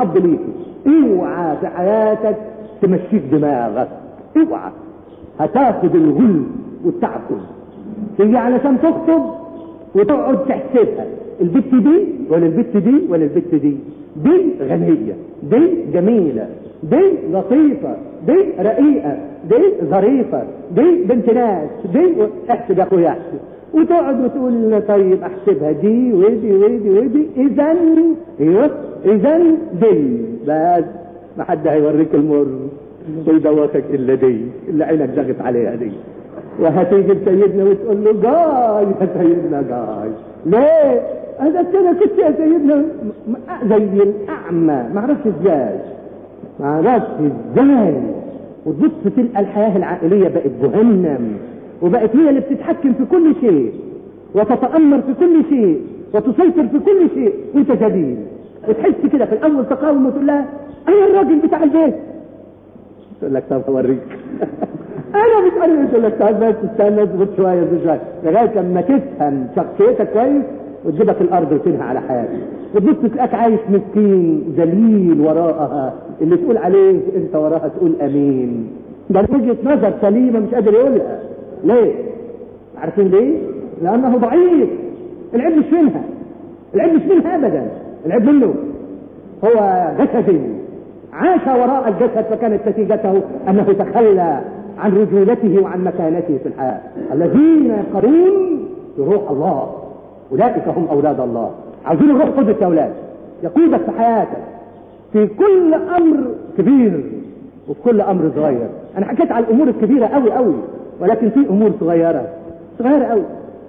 اب ليك اوعى في حياتك تمشيك دماغك اوعى هتاخد الغل والتعفن تيجي علشان تخطب وتقعد تحسبها البت دي ولا البت دي ولا البت دي دي غنية دي جميلة دي لطيفة دي رقيقة دي ظريفة دي بنت ناس دي احسب يا اخويا احسب وتقعد وتقول طيب احسبها دي ودي ودي ودي اذا ايوه اذا دي بس ما حد هيوريك المر ويدوخك الا دي اللي عينك زغت عليها دي وهتيجي لسيدنا وتقول له جاي يا سيدنا جاي ليه؟ انا كده كنت يا سيدنا م- م- زي الاعمى ما اعرفش ازاي ما اعرفش ازاي وتبص تلقى الحياه العائليه بقت جهنم وبقت هي اللي بتتحكم في كل شيء وتتامر في كل شيء وتسيطر في كل شيء وانت جديد وتحس كده في الاول تقاوم وتقول لها انا الراجل بتاع البيت تقول لك طب اوريك انا مش عارف تقول لك تعال بس استنى اصبر شويه اصبر شويه لغايه لما تفهم شخصيتك كويس وتجيبك الارض وتنهى على حياتك وتبص تلاقيك عايش مسكين ذليل وراءها اللي تقول عليه انت وراها تقول امين ده وجهه نظر سليمه مش قادر يقولها ليه؟ عارفين ليه؟ لانه ضعيف العيب مش منها العيب مش منها ابدا العيب منه هو جسدي عاش وراء الجسد فكانت نتيجته انه تخلى عن رجولته وعن مكانته في الحياه الذين يقرون بروح الله اولئك هم اولاد الله عاوزين الروح قدس يا اولاد يقودك في حياتك في كل امر كبير وفي كل امر صغير انا حكيت على الامور الكبيره قوي قوي ولكن في امور صغيره صغيره قوي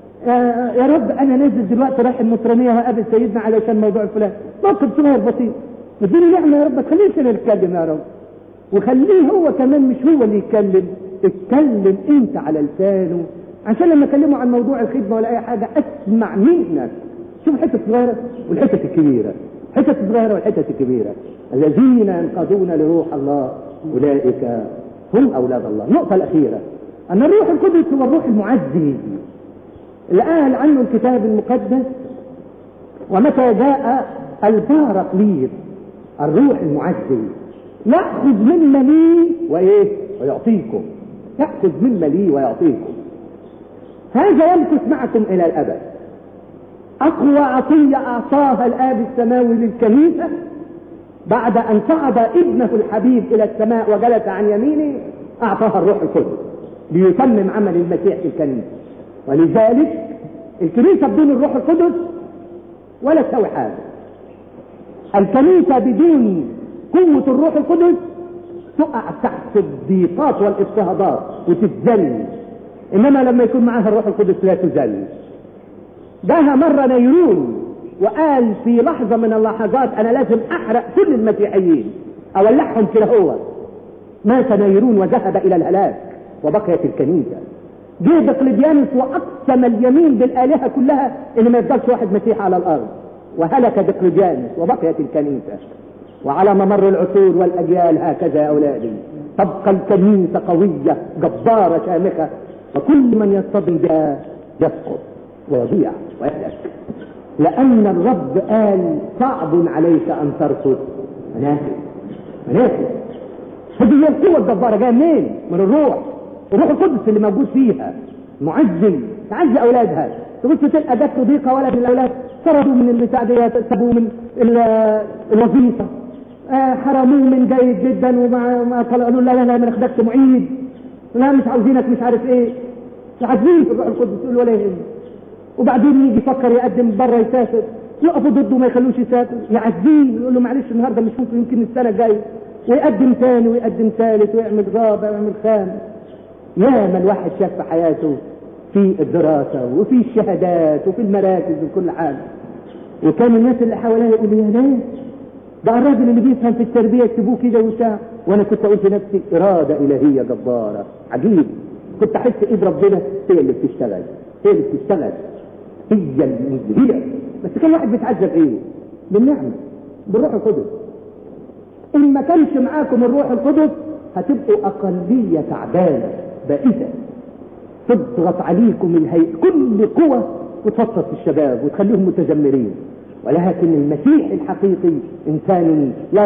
يا يا رب انا نازل دلوقتي رايح النصرانيه وقابل سيدنا علشان موضوع الفلان موقف صغير بسيط اديني نعمه يا رب ما تخليش انا اتكلم يا رب وخليه هو كمان مش هو اللي يتكلم اتكلم انت على لسانه عشان لما اكلمه عن موضوع الخدمه ولا اي حاجه اسمع منك شوف الحته الصغيره والحته الكبيره الحته الصغيره والحته الكبيره الذين ينقادون لروح الله اولئك هم اولاد الله النقطه الاخيره ان الروح القدس هو الروح المعزي اللي قال عنه الكتاب المقدس ومتى جاء البارقليط الروح المعزي يأخذ مما لي وإيه ويعطيكم يأخذ مما لي ويعطيكم هذا يمكث معكم إلى الأبد أقوى عطية أعطاها الآب السماوي للكنيسة بعد أن صعد ابنه الحبيب إلى السماء وجلس عن يمينه أعطاها الروح القدس ليتمم عمل المسيح في الكنيسة ولذلك الكنيسة بدون الروح القدس ولا تسوي حاجة الكنيسة بدون قوة الروح القدس تقع تحت الضيقات والاضطهادات وتتذل انما لما يكون معاها الروح القدس لا تذل جاها مرة نيرون وقال في لحظة من اللحظات انا لازم احرق كل المسيحيين اولعهم كده هو مات نيرون وذهب الى الهلاك وبقيت الكنيسة جه دقلديانوس واقسم اليمين بالالهة كلها ان ما يفضلش واحد مسيح على الارض وهلك دقلديانوس وبقيت الكنيسة وعلى ممر العصور والاجيال هكذا يا اولادي تبقى الكنيسة قوية جبارة شامخة وكل من يصطدم بها يسقط ويضيع ويهلك لان الرب قال صعب عليك ان ترفض مناخل مناخل هذه هي القوة الجبارة جاية منين؟ من الروح الروح القدس اللي موجود فيها معزي تعزي اولادها تبص تلقى جت ضيقة ولد من الاولاد طردوا من البتاع ديت سابوه من ال- الوظيفة آه، حرموه من جيد جدا وما ما قالوا لا لا لا ما ناخدكش معيد لا مش عاوزينك مش عارف ايه تعزيه الروح القدس يقول ولا يهمك وبعدين يجي يفكر يقدم بره يسافر يقفوا ضده ما يخلوش يسافر يعزيه يقول له معلش النهارده مش ممكن يمكن السنه الجايه ويقدم ثاني ويقدم ثالث ويعمل رابع ويعمل خامس ياما الواحد شاف في حياته في الدراسة وفي الشهادات وفي المراكز وكل حاجة وكان الناس اللي حواليه يقولوا يا ناس ده الراجل اللي بيفهم في التربية يكتبوه كده وبتاع وانا كنت اقول في نفسي ارادة الهية جبارة عجيب كنت احس ايد ربنا هي اللي بتشتغل هي اللي بتشتغل هي المذهلة بس كان واحد بيتعذب ايه بالنعمة بالروح القدس ان ما كانش معاكم الروح القدس هتبقوا اقلية تعبانة بائسة تضغط عليكم الهي... كل قوة وتفطر في الشباب وتخليهم متذمرين ولكن المسيح الحقيقي انسان لا